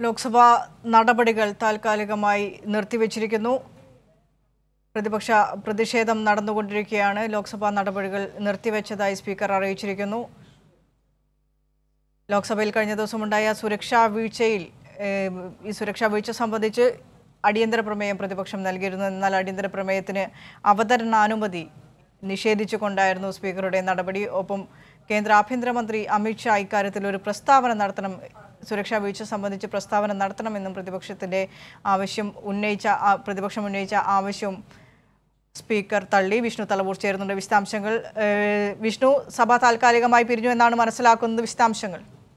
ലോക്സഭാ നടപടികൾ താൽക്കാലികമായി നിർത്തിവച്ചിരിക്കുന്നു പ്രതിപക്ഷ പ്രതിഷേധം നടന്നുകൊണ്ടിരിക്കുകയാണ് ലോക്സഭാ നടപടികൾ നിർത്തിവെച്ചതായി സ്പീക്കർ അറിയിച്ചിരിക്കുന്നു ലോക്സഭയിൽ കഴിഞ്ഞ ദിവസമുണ്ടായ സുരക്ഷാ വീഴ്ചയിൽ ഏഹ്, ഈ സുരക്ഷാ വീഴ്ച സംബന്ധിച്ച് അടിയന്തര പ്രമേയം പ്രതിപക്ഷം നൽകിയിരുന്നു എന്നാൽ അടിയന്തര പ്രമേയത്തിന് അവതരണാനുമതി നിഷേധിച്ചുകൊണ്ടായിരുന്നു സ്പീക്കറുടെ നടപടി ഒപ്പം കേന്ദ്ര ആഭ്യന്തരമന്ത്രി അമിത്ഷാ ഇക്കാര്യത്തിൽ ഒരു പ്രസ്താവന നടത്തണം സുരക്ഷാ വീഴ്ച സംബന്ധിച്ച് പ്രസ്താവന നടത്തണമെന്നും പ്രതിപക്ഷത്തിന്റെ ആവശ്യം ഉന്നയിച്ച ആ- പ്രതിപക്ഷം ഉന്നയിച്ച ആവശ്യം സ്പീക്കർ തള്ളി വിഷ്ണു തലവൂർ ചേരുന്നുണ്ട് വിശദാംശങ്ങൾ ഏഹ്, വിഷ്ണു സഭ താൽക്കാലികമായി പിരിഞ്ഞു എന്നാണ് മനസ്സിലാക്കുന്നത് വിശദാംശങ്ങൾ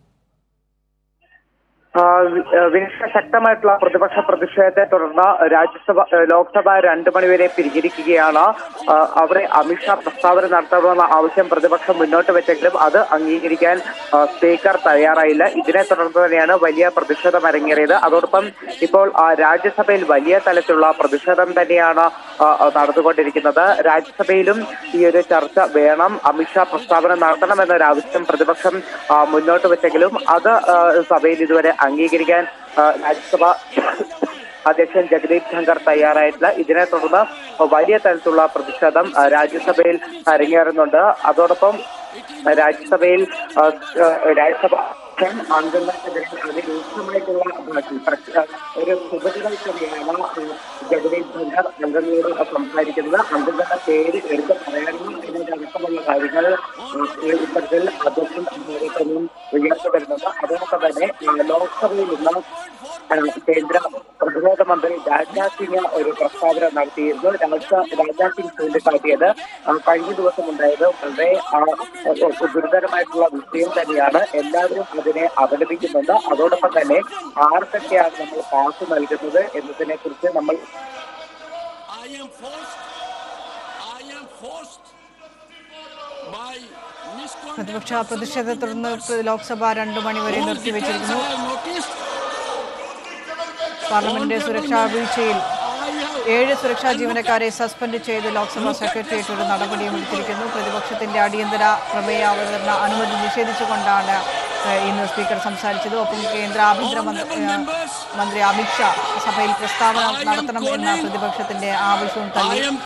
ആ, വി- ആ, വിനിഷ ശക്തമായിട്ടുള്ള പ്രതിപക്ഷ പ്രതിഷേധത്തെ തുടർന്ന് രാജ്യസഭ ആ, ലോക്സഭ രണ്ടു മണിവരെ പിരിഞ്ഞിരിക്കുകയാണ് ആ, അവിടെ അമിത്ഷാ പ്രസ്താവന നടത്തണമെന്ന ആവശ്യം പ്രതിപക്ഷം മുന്നോട്ട് വെച്ചെങ്കിലും അത് അംഗീകരിക്കാൻ ആ, സ്പീക്കർ തയ്യാറായില്ല ഇതിനെ തുടർന്ന് തന്നെയാണ് വലിയ പ്രതിഷേധം അരങ്ങേറിയത് അതോടൊപ്പം ഇപ്പോൾ ആ, രാജ്യസഭയിൽ വലിയ തലത്തിലുള്ള പ്രതിഷേധം തന്നെയാണ് ആ, ആ, നടന്നുകൊണ്ടിരിക്കുന്നത് രാജ്യസഭയിലും ഈ ഒരു ചർച്ച വേണം അമിത്ഷാ പ്രസ്താവന നടത്തണമെന്നൊരു ആവശ്യം പ്രതിപക്ഷം ആ, മുന്നോട്ട് വെച്ചെങ്കിലും അത് ആ, സഭയിൽ ഇതുവരെ അംഗീകരിക്കാൻ ആ, രാജ്യസഭ അധ്യക്ഷൻ ജഗദീപ് ധങ്കർ തയ്യാറായിട്ടില്ല ഇതിനെ തുടർന്ന് വലിയ തരത്തിലുള്ള പ്രതിഷേധം ആ, രാജ്യസഭയിൽ അരങ്ങേറുന്നുണ്ട് അതോടൊപ്പം രാജ്യസഭയിൽ ആ, ആ, രാജ്യസഭ അംഗങ്ങൾക്കെതിരെ അതിരൂക്ഷമായിട്ടുള്ള ഭാഷയിൽ പ്രശ്ന- ഒരു ഉപതികൾക്കെതിരെയാണ് ജഗദീപ് ധങ്കർ അംഗങ്ങളോട് സംസാരിക്കുന്നത് അംഗങ്ങളുടെ പേര് എടുത്ത് പറയാനും എന്നതടക്കമുള്ള കാര്യങ്ങൾ ആ, ഈ ഇത്തരത്തിൽ അധ്യക്ഷൻ നേതൃത്വം ഉയർന്നു വരുന്നത് അതോടൊപ്പം തന്നെ ആ, ലോക്സഭയിൽ ഇന്ന് ആ, കേന്ദ്ര പ്രതിരോധ മന്ത്രി രാജ്നാഥ് സിംഗ് ഒരു പ്രസ്താവന നടത്തിയിരുന്നു രാജ്നാഥ് രാജ്നാഥ് സിംഗ് ചൂണ്ടിക്കാട്ടിയത് ആ, കഴിഞ്ഞ ദിവസം ഉണ്ടായത് വളരെ ആ, ഗുരുതരമായിട്ടുള്ള വിഷയം തന്നെയാണ് എല്ലാവരും അതിനെ അപലപിക്കുന്നുണ്ട് അതോടൊപ്പം തന്നെ ആർക്കൊക്കെയാണ് നമ്മൾ പാസ് നൽകുന്നത് എന്നതിനെ കുറിച്ച് നമ്മൾ I am forced, I am forced by misconduct. പ്രതിപക്ഷ പ്രതിഷേധത്തെ തുടർന്ന് പ്ര- ലോക്സഭ രണ്ടു മണിവരെ All നിർത്തിവെച്ചിരിക്കുന്നു details I have noticed. Parliament സുരക്ഷാ വീഴ്ചയിൽ I have ഏഴ് സുരക്ഷാ ജീവനക്കാരെ സസ്പെൻഡ് ചെയ്ത് ലോക്സഭാ സെക്രട്ടേറിയറ്റ് ഒരു നടപടിയും എടുത്തിരിക്കുന്നു പ്രതിപക്ഷത്തിന്റെ അടിയന്തര പ്രമേയ അവതരണ അനുമതി നിഷേധിച്ചുകൊണ്ടാണ് ഏഹ്, ഇന്ന് സ്പീക്കർ സംസാരിച്ചത് ഒപ്പം കേന്ദ്ര ആഭ്യന്തര മന്ത്രി ഏഹ്, മന്ത്രി അമിത്ഷാ സഭയിൽ പ്രസ്താവന നടത്തണം എന്ന പ്രതിപക്ഷത്തിന്റെ ആവശ്യവും I തള്ളി am